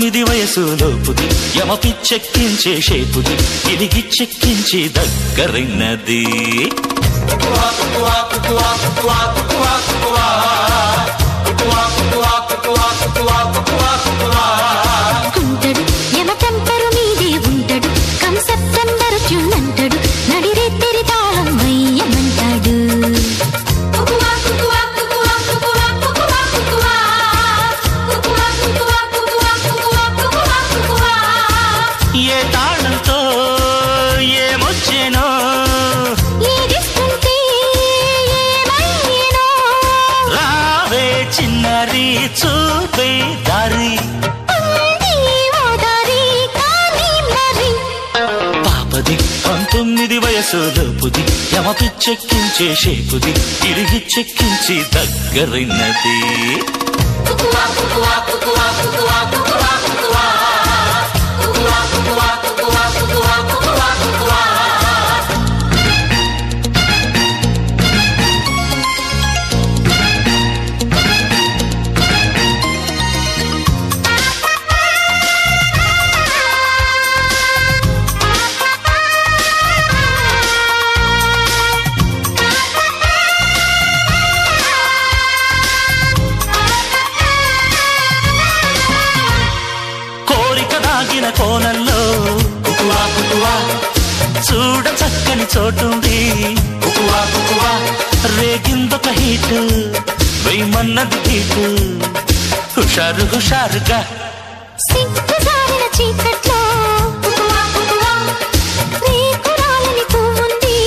పంతొమ్మిది వయసు లోపుది యమ పిచ్చెక్కించే షేపుది ఇలిగి చెక్కించి దగ్గరైనది ఉంటాడు యమ టెంపరు మీదే ఉంటాడు కమ్ సెప్టెంబర్ ట్యూన్ అంటాడు నడిరే తెరి తాళం వయ్యమంటాడు ఏ తాళంతో ఏమొచ్చేనో ఏదిస్తుంటే ఏమయ్యేనో రావే చిన్నరి చూపే దారి ఉంది ఓ దారి కానీ మరి పాపది పంతొమ్మిది వయసు లోపుది యమ పిచ్చెక్కించే షేపుది తిరిగి చెక్కించి దగ్గరైనది కోరిక దాగిన కోణంలో కుకువా కుకువా చూడ చక్కని చోటుంది కుకువా కుకువా రేగిందొక హీటు వెయ్యమన్నది హీటు హుషారు హుషారుగా సిగ్గు జారిన చీకట్లో రేకురాలని పువ్వుంది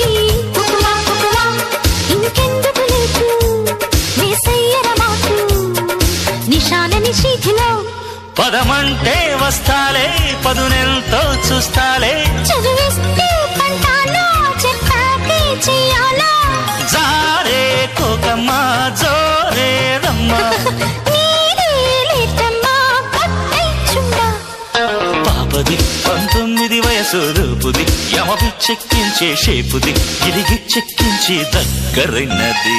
ఇంకెందుకు లేకు వేసయ్యర మాకు నిశాల నిషీధిలో పదమంటే వస్తాలే పదునెంతో చూస్తాలే చదివిస్తే పంటాలో చెప్పాకే చెయ్యాలా జారే కోకమ్మా జోరే రమ్మా నీదే లేటమ్మా కొట్టై చుండా పాపది పంతొమ్మిది వయసు రూపుది యమ పిచ్చెక్కించే షేపుది ఇరిగి చెక్కించి దగ్గరైనది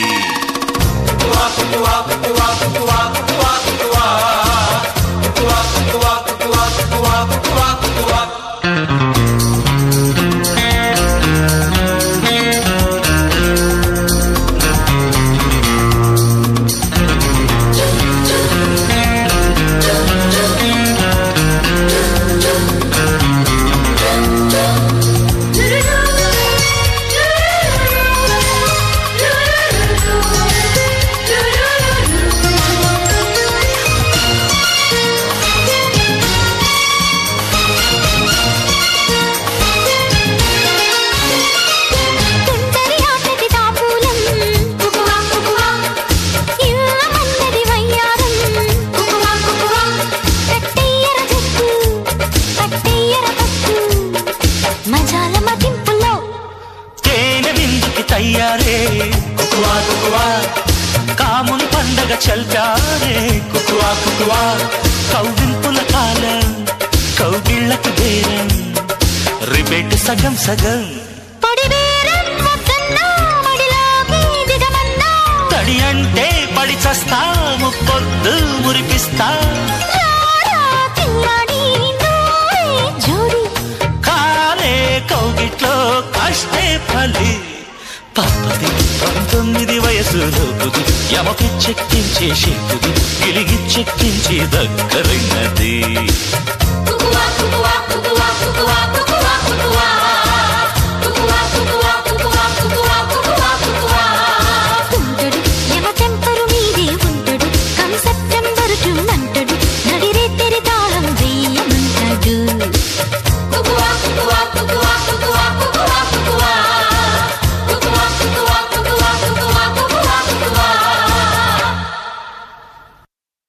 తుంటరి ఆటకి తాపూలం ఇవ్వమన్నది వయ్యారం కట్టెయ్యర జట్టు కట్టెయ్యర పట్టు మజాల మదింపులో తేనె విందుకి తయ్యారే కుకువా కుకువా కాముని పండగ చల్పారే కుకువా కుకువా కౌగింపుల కాలం కౌగిళ్ళకు బేరం రిబేట్ సగం సగం పొడి బేరం వద్దన్నా మడిలోకి దిగమన్నా తడి అంటే పడి చస్తా ముప్పొద్దు మురిపిస్తా రారా పిల్లాడి నువ్వే జోడి కాలే కౌగిట్లో కష్టే ఫలి పాపది పంతొమ్మిది వయసు లోపుది యమకి చెక్కించే షేపుది గిలిగి చెక్కించి దగ్గరైనది కుకువా కుకువా కుకువా కుకువా